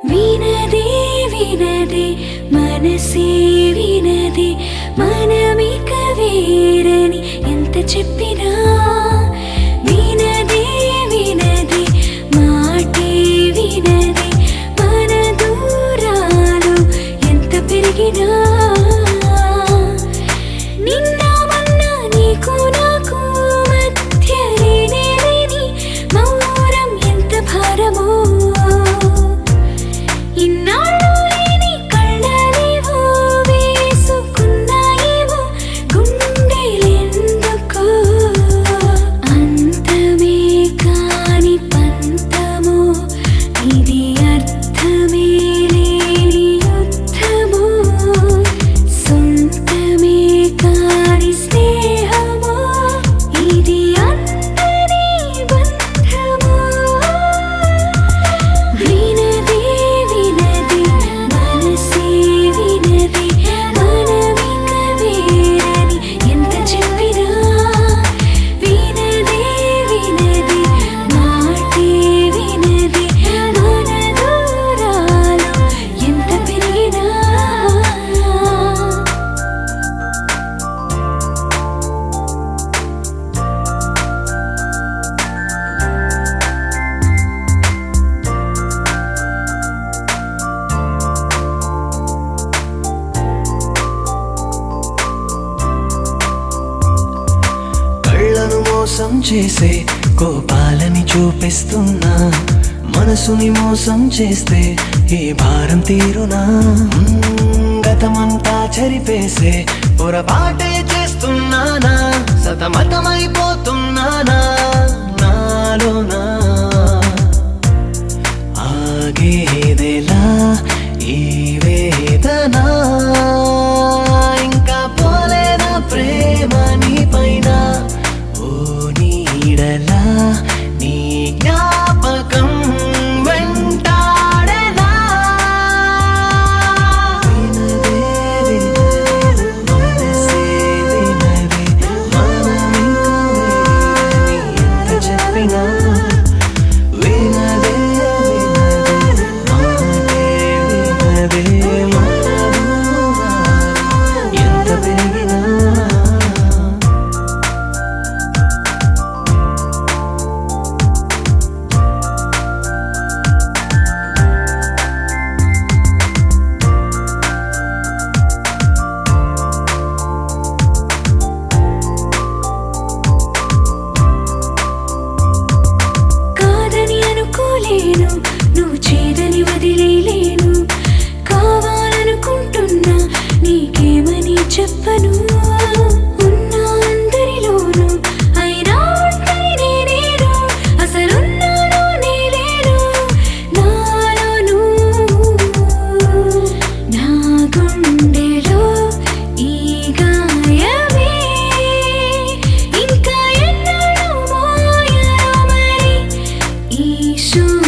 వినదే వినదే మనసే వినదే మనమిక వేరని ఎంత చెప్పినా వినదే వినదే మాటే వినదే మన దూరాలు ఎంత పెరిగినా నిన్న మొన్న నీకు నాకు మధ్య లేని మౌరం ఎంత భారమో ఇన్నాళ్ళు లేని కళ్ళలేవో వేసుకున్నాయేమో గుండెలెందుకో అంతమే కాని పంతమో ఇది అర్థమే లేని యుద్ధమో సొంతమే కాని స్నేహమో ఇది అంతనే బంధమో వినదే వినదే మనసే వినదే మనమిక వేరని ఎంత చెప్పినా వినదే వినదే మాటే వినదే మన దూరాలు ఎంత పెరిగినా కళ్ళను మోసం చేసే కోపాలని చూపిస్తున్నా మనసుని మోసం చేస్తే ఈ భారం తీరునా మ్మ్, గతమంతా చెరిపేసే పొరపాటే చేస్తున్నానా సతమతమైపోతున్నానా నాలోనా ఆగేదెలా ఈ వేదన ఇంకా పోలేదా ప్రేమ నీ పైన ఓ నీడలా నీ జ్ఞాపకం వెంటాడేనా వినదే వినదే మనసే వినదే మనమింక వేరని ఎంత చెప్పినా వినదే వినదే మాటే వినదే మన దూరాలు ఎంత పెరిగినా కాదని అనుకోలేను నువ్వు చేదని వదిలేలేను కావాలనుకుంటున్నా నీకేమని చెప్పను ఉన్నా అందరిలోను అయినా ఒంటరి నేనేను అసలున్నాను నేలేను నాలోను నా గుండెలో ఈ గాయమే ఇంకా ఎన్నడూ మోయలో మరి ఈ శూన్యమే